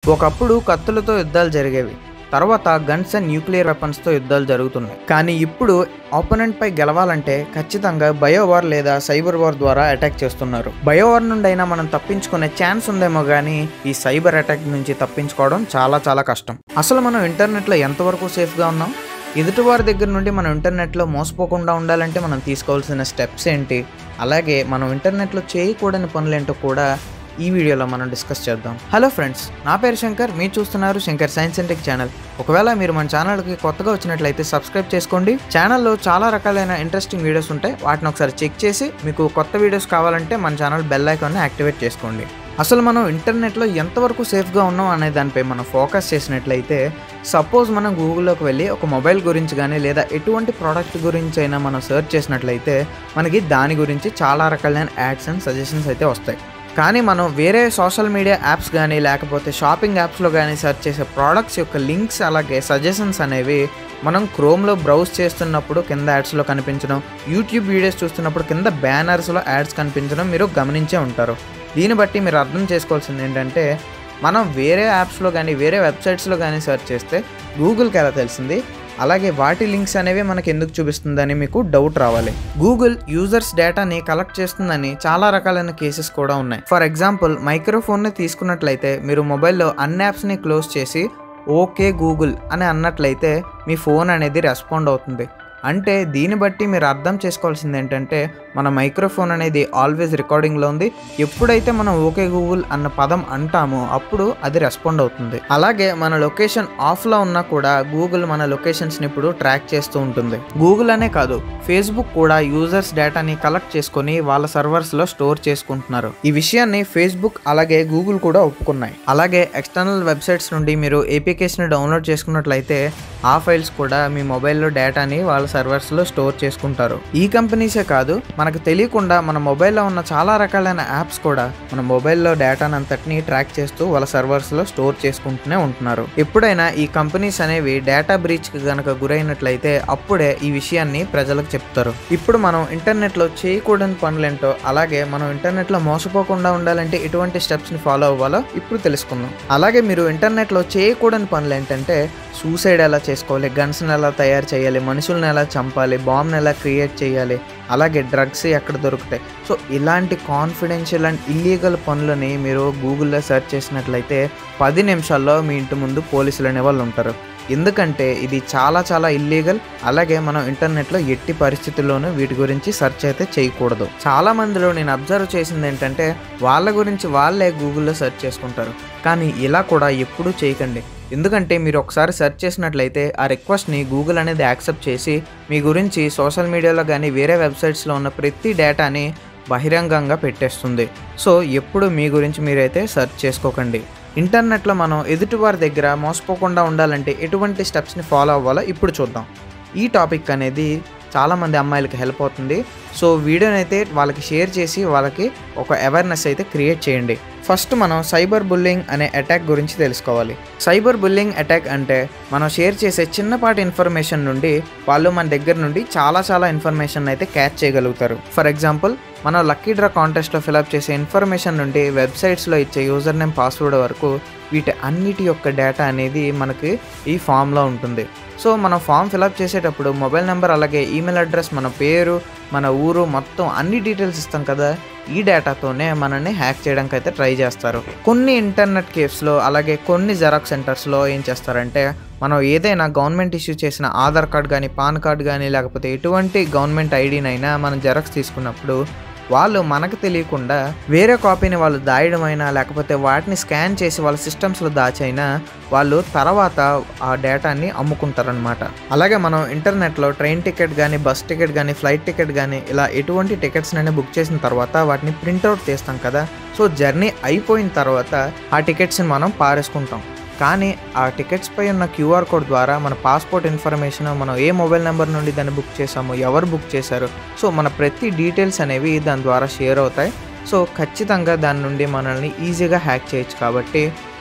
ఒకప్పుడు కత్తులతో యుద్ధాలు జరిగేవి తర్వాత గన్స్ అండ్ న్యూక్లియర్ వెపన్స్తో యుద్ధాలు జరుగుతున్నాయి కానీ ఇప్పుడు ఆపోనెంట్ పై గెలవాలంటే ఖచ్చితంగా బయోవార్ లేదా సైబర్ వార్ ద్వారా అటాక్ చేస్తున్నారు బయోవార్ నుండి అయినా మనం తప్పించుకునే ఛాన్స్ ఉందేమో కానీ ఈ సైబర్ అటాక్ నుంచి తప్పించుకోవడం చాలా చాలా కష్టం అసలు మనం ఇంటర్నెట్లో ఎంతవరకు సేఫ్గా ఉన్నాం ఎదుటివారి దగ్గర నుండి మనం ఇంటర్నెట్లో మోసపోకుండా ఉండాలంటే మనం తీసుకోవాల్సిన స్టెప్స్ ఏంటి అలాగే మనం ఇంటర్నెట్లో చేయకూడని పనులేంటో కూడా ఈ వీడియోలో మనం డిస్కస్ చేద్దాం హలో ఫ్రెండ్స్ నా పేరు శంకర్ మీరు చూస్తున్నారు Shankar science and tech channel ఒకవేళ మీరు మన ఛానల్కి కొత్తగా వచ్చినట్లయితే సబ్స్క్రైబ్ చేసుకోండి ఛానల్లో చాలా రకాలైన ఇంట్రెస్టింగ్ వీడియోస్ ఉంటాయి వాటిని ఒకసారి చెక్ చేసి మీకు కొత్త వీడియోస్ కావాలంటే మన ఛానల్ బెల్ ఐకాన్ని యాక్టివేట్ చేసుకోండి అసలు మనం ఇంటర్నెట్లో ఎంతవరకు సేఫ్గా ఉన్నాం అనే దానిపై మనం ఫోకస్ చేసినట్లయితే సపోజ్ మనం గూగుల్లోకి వెళ్ళి ఒక మొబైల్ గురించి కానీ లేదా ఎటువంటి ప్రోడక్ట్ గురించి అయినా మనం సెర్చ్ చేసినట్లయితే మనకి దాని గురించి చాలా రకాలైన యాడ్స్ అండ్ సజెషన్స్ అయితే వస్తాయి కానీ మనం వేరే సోషల్ మీడియా యాప్స్ కానీ లేకపోతే షాపింగ్ యాప్స్లో కానీ సెర్చ్ చేసే ప్రోడక్ట్స్ యొక్క లింక్స్ అలాగే సజెషన్స్ అనేవి మనం క్రోమ్లో బ్రౌజ్ చేస్తున్నప్పుడు కింద యాడ్స్లో కనిపించడం యూట్యూబ్ వీడియోస్ చూస్తున్నప్పుడు కింద బ్యానర్స్లో యాడ్స్ కనిపించడం మీరు గమనించే ఉంటారు దీన్ని బట్టి మీరు అర్థం చేసుకోవాల్సింది ఏంటంటే మనం వేరే యాప్స్లో కానీ వేరే వెబ్సైట్స్లో కానీ సెర్చ్ చేస్తే గూగుల్కి ఎలా తెలిసింది అలాగే వాటి లింక్స్ అనేవి మనకి ఎందుకు చూపిస్తుందని మీకు డౌట్ రావాలి గూగుల్ యూజర్స్ డేటాని కలెక్ట్ చేస్తుందని చాలా రకాలైన కేసెస్ కూడా ఉన్నాయి ఫర్ ఎగ్జాంపుల్ మైక్రోఫోన్ని తీసుకున్నట్లయితే మీరు మొబైల్లో అన్ని యాప్స్ని క్లోజ్ చేసి ఓకే గూగుల్ అని అన్నట్లయితే మీ ఫోన్ అనేది రెస్పాండ్ అవుతుంది అంటే దీన్ని బట్టి మీరు అర్థం చేసుకోవాల్సింది ఏంటంటే మన మైక్రోఫోన్ అనేది ఆల్వేస్ రికార్డింగ్లో ఉంది ఎప్పుడైతే మనం ఓకే గూగుల్ అన్న పదం అంటామో అప్పుడు అది రెస్పాండ్ అవుతుంది అలాగే మన లొకేషన్ ఆఫ్లో ఉన్నా కూడా గూగుల్ మన లొకేషన్స్ని ఇప్పుడు ట్రాక్ చేస్తూ ఉంటుంది గూగుల్ అనే కాదు ఫేస్బుక్ కూడా యూజర్స్ డేటాని కలెక్ట్ చేసుకొని వాళ్ళ సర్వర్స్లో స్టోర్ చేసుకుంటున్నారు ఈ విషయాన్ని ఫేస్బుక్ అలాగే గూగుల్ కూడా ఒప్పుకున్నాయి అలాగే ఎక్స్టర్నల్ వెబ్సైట్స్ నుండి మీరు ఏపీకేస్ని డౌన్లోడ్ చేసుకున్నట్లయితే ఆ ఫైల్స్ కూడా మీ మొబైల్లో డేటాని వాళ్ళ సర్వర్స్లో స్టోర్ చేసుకుంటారు ఈ కంపెనీసే కాదు మనకు తెలియకుండా మన మొబైల్లో ఉన్న చాలా రకాలైన యాప్స్ కూడా మన మొబైల్లో డేటాను అంతటిని ట్రాక్ చేస్తూ వాళ్ళ సర్వర్స్లో స్టోర్ చేసుకుంటూనే ఉంటున్నారు ఎప్పుడైనా ఈ కంపెనీస్ అనేవి డేటా బ్రీచ్కి గనక గురైనట్లయితే అప్పుడే ఈ విషయాన్ని ప్రజలకు చెప్తారు ఇప్పుడు మనం ఇంటర్నెట్లో చేయకూడని పనులేంటో అలాగే మనం ఇంటర్నెట్లో మోసపోకుండా ఉండాలంటే ఎటువంటి స్టెప్స్ని ఫాలో అవ్వాలో ఇప్పుడు తెలుసుకుందాం అలాగే మీరు ఇంటర్నెట్లో చేయకూడని పనులు ఏంటంటే సూసైడ్ ఎలా చేసుకోవాలి గన్స్ని ఎలా తయారు చేయాలి మనుషుల్ని ఎలా చంపాలి బాంబ్ని ఎలా క్రియేట్ చేయాలి అలాగే డ్రగ్స్ ఎక్కడ దొరుకుతాయి సో ఇలాంటి కాన్ఫిడెన్షియల్ అండ్ ఇల్లీగల్ పనులని మీరు గూగుల్లో సెర్చ్ చేసినట్లయితే పది నిమిషాల్లో మీ ఇంటి ముందు పోలీసులు అనే వాళ్ళు ఉంటారు ఎందుకంటే ఇది చాలా చాలా ఇల్లీగల్ అలాగే మనం ఇంటర్నెట్లో ఎట్టి పరిస్థితుల్లోనూ వీటి గురించి సెర్చ్ అయితే చేయకూడదు చాలా మందిలో నేను అబ్జర్వ్ చేసింది ఏంటంటే వాళ్ళ గురించి వాళ్ళే గూగుల్లో సెర్చ్ చేసుకుంటారు కానీ ఇలా కూడా ఎప్పుడూ చేయకండి ఎందుకంటే మీరు ఒకసారి సెర్చ్ చేసినట్లయితే ఆ రిక్వెస్ట్ని గూగుల్ అనేది యాక్సెప్ట్ చేసి మీ గురించి సోషల్ మీడియాలో కానీ వేరే వెబ్సైట్స్లో ఉన్న ప్రతి డేటాని బహిరంగంగా పెట్టేస్తుంది సో ఎప్పుడు మీ గురించి మీరైతే సెర్చ్ చేసుకోకండి ఇంటర్నెట్లో మనం ఎదుటివారి దగ్గర మోసపోకుండా ఉండాలంటే ఎటువంటి స్టెప్స్ని ఫాలో అవ్వాలో ఇప్పుడు చూద్దాం ఈ టాపిక్ అనేది చాలామంది అమ్మాయిలకి హెల్ప్ అవుతుంది సో వీడియోని అయితే వాళ్ళకి షేర్ చేసి వాళ్ళకి ఒక అవేర్నెస్ అయితే క్రియేట్ చేయండి ఫస్ట్ మనం సైబర్ బుల్లింగ్ అనే అటాక్ గురించి తెలుసుకోవాలి సైబర్ బుల్లింగ్ అటాక్ అంటే మనం షేర్ చేసే చిన్నపాటి ఇన్ఫర్మేషన్ నుండి వాళ్ళు మన దగ్గర నుండి చాలా చాలా ఇన్ఫర్మేషన్ అయితే క్యాచ్ చేయగలుగుతారు ఫర్ ఎగ్జాంపుల్ మనం లక్కీ డ్రా కాంటెస్ట్లో ఫిలప్ చేసే ఇన్ఫర్మేషన్ నుండి వెబ్సైట్స్లో ఇచ్చే యూజర్ నేమ్ పాస్వర్డ్ వరకు వీటి అన్నిటి యొక్క డేటా అనేది మనకి ఈ ఫామ్లో ఉంటుంది సో మనం ఫామ్ ఫిలప్ చేసేటప్పుడు మొబైల్ నెంబర్ అలాగే ఈమెయిల్ అడ్రస్ మన పేరు మన ఊరు మొత్తం అన్ని డీటెయిల్స్ ఇస్తాం కదా ఈ డేటాతోనే మనల్ని హ్యాక్ చేయడానికి అయితే ట్రై చేస్తారు కొన్ని ఇంటర్నెట్ కేఫ్స్లో అలాగే కొన్ని జెరాక్స్ సెంటర్స్లో ఏం చేస్తారంటే మనం ఏదైనా గవర్నమెంట్ ఇష్యూ చేసిన ఆధార్ కార్డ్ కానీ పాన్ కార్డ్ కానీ లేకపోతే ఎటువంటి గవర్నమెంట్ ఐడినైనా మనం జెరాక్స్ తీసుకున్నప్పుడు వాళ్ళు మనకు తెలియకుండా వేరే కాపీని వాళ్ళు దాయడమైనా లేకపోతే వాటిని స్కాన్ చేసి వాళ్ళ సిస్టమ్స్లో దాచైనా వాళ్ళు తర్వాత ఆ డేటాని అమ్ముకుంటారనమాట అలాగే మనం ఇంటర్నెట్లో ట్రైన్ టికెట్ కానీ బస్ టికెట్ కానీ ఫ్లైట్ టికెట్ కానీ ఇలా ఎటువంటి టికెట్స్నైనా బుక్ చేసిన తర్వాత వాటిని ప్రింట్అవుట్ తీస్తాం కదా సో జర్నీ అయిపోయిన తర్వాత ఆ టికెట్స్ని మనం పారేసుకుంటాం కానీ ఆ టికెట్స్ పై ఉన్న క్యూఆర్ కోడ్ ద్వారా మన పాస్పోర్ట్ ఇన్ఫర్మేషన్ మనం ఏ మొబైల్ నెంబర్ నుండి దాన్ని బుక్ చేసామో ఎవరు బుక్ చేశారు సో మన ప్రతి డీటెయిల్స్ అనేవి దాని ద్వారా షేర్ అవుతాయి సో ఖచ్చితంగా దాని నుండి మనల్ని ఈజీగా హ్యాక్ చేయొచ్చు కాబట్టి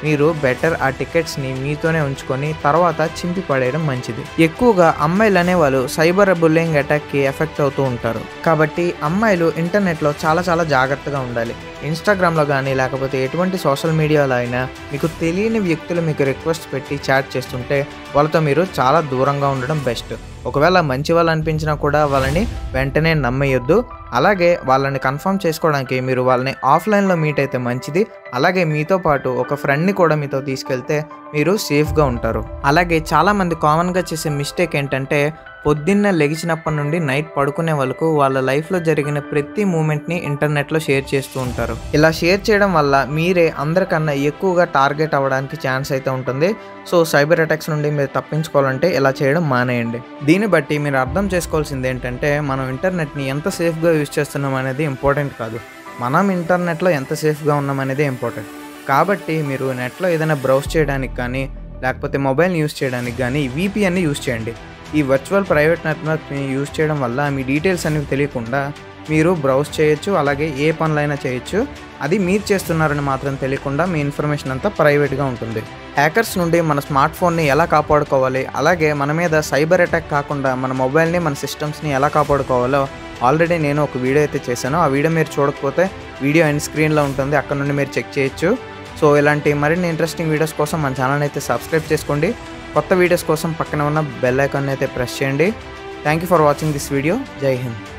మీరు బెటర్ ఆ టికెట్స్ని మీతోనే ఉంచుకొని తర్వాత చింపి పడేయడం మంచిది ఎక్కువగా అమ్మాయిలు అనేవాళ్ళు సైబర్ బుల్లింగ్ అటాక్కి ఎఫెక్ట్ అవుతూ ఉంటారు కాబట్టి అమ్మాయిలు ఇంటర్నెట్లో చాలా చాలా జాగ్రత్తగా ఉండాలి ఇన్స్టాగ్రామ్లో కానీ లేకపోతే ఎటువంటి సోషల్ మీడియాలో అయినా మీకు తెలియని వ్యక్తులు మీకు రిక్వెస్ట్ పెట్టి చాట్ చేస్తుంటే వాళ్ళతో మీరు చాలా దూరంగా ఉండడం బెస్ట్ ఒకవేళ మంచి వాళ్ళు అనిపించినా కూడా వాళ్ళని వెంటనే నమ్మేయొద్దు అలాగే వాళ్ళని కన్ఫర్మ్ చేసుకోవడానికి మీరు వాళ్ళని ఆఫ్లైన్లో మీట్ అయితే మంచిది అలాగే మీతో పాటు ఒక ఫ్రెండ్ని కూడా మీతో తీసుకెళ్తే మీరు సేఫ్గా ఉంటారు అలాగే చాలామంది కామన్గా చేసే మిస్టేక్ ఏంటంటే పొద్దున్న లెగిచినప్పటి నుండి నైట్ పడుకునే వాళ్ళకు వాళ్ళ లైఫ్లో జరిగిన ప్రతి మూమెంట్ని ఇంటర్నెట్లో షేర్ చేస్తూ ఉంటారు ఇలా షేర్ చేయడం వల్ల మీరే అందరికన్నా ఎక్కువగా టార్గెట్ అవ్వడానికి ఛాన్స్ అయితే ఉంటుంది సో సైబర్ అటాక్స్ నుండి మీరు తప్పించుకోవాలంటే ఇలా చేయడం మానేయండి దీన్ని బట్టి మీరు అర్థం చేసుకోవాల్సింది ఏంటంటే మనం ఇంటర్నెట్ని ఎంత సేఫ్గా యూజ్ చేస్తున్నాం అనేది ఇంపార్టెంట్ కాదు మనం ఇంటర్నెట్లో ఎంత సేఫ్గా ఉన్నాం అనేది ఇంపార్టెంట్ కాబట్టి మీరు నెట్లో ఏదైనా బ్రౌజ్ చేయడానికి కానీ లేకపోతే మొబైల్ని యూస్ చేయడానికి కానీ వీపీఎన్ని యూస్ చేయండి ఈ వర్చువల్ ప్రైవేట్ నెట్వర్క్ని యూస్ చేయడం వల్ల మీ డీటెయిల్స్ అనేవి తెలియకుండా మీరు బ్రౌజ్ చేయొచ్చు అలాగే ఏ పనులైనా చేయొచ్చు అది మీరు చేస్తున్నారని మాత్రం తెలియకుండా మీ ఇన్ఫర్మేషన్ అంతా ప్రైవేట్గా ఉంటుంది హ్యాకర్స్ నుండి మన స్మార్ట్ ఫోన్ని ఎలా కాపాడుకోవాలి అలాగే మన మీద సైబర్ అటాక్ కాకుండా మన మొబైల్ని మన సిస్టమ్స్ని ఎలా కాపాడుకోవాలో ఆల్రెడీ నేను ఒక వీడియో అయితే చేశాను ఆ వీడియో మీరు చూడకపోతే వీడియో ఎండ్ స్క్రీన్లో ఉంటుంది అక్కడ నుండి మీరు చెక్ చేయొచ్చు సో ఇలాంటి మరిన్ని ఇంట్రెస్టింగ్ వీడియోస్ కోసం మన ఛానల్ అయితే సబ్స్క్రైబ్ చేసుకోండి కొత్త వీడియోస్ కోసం పక్కన ఉన్న బెల్ ఐకాన్ అయితే ప్రెస్ చేయండి thank you for watching this video జై హింద్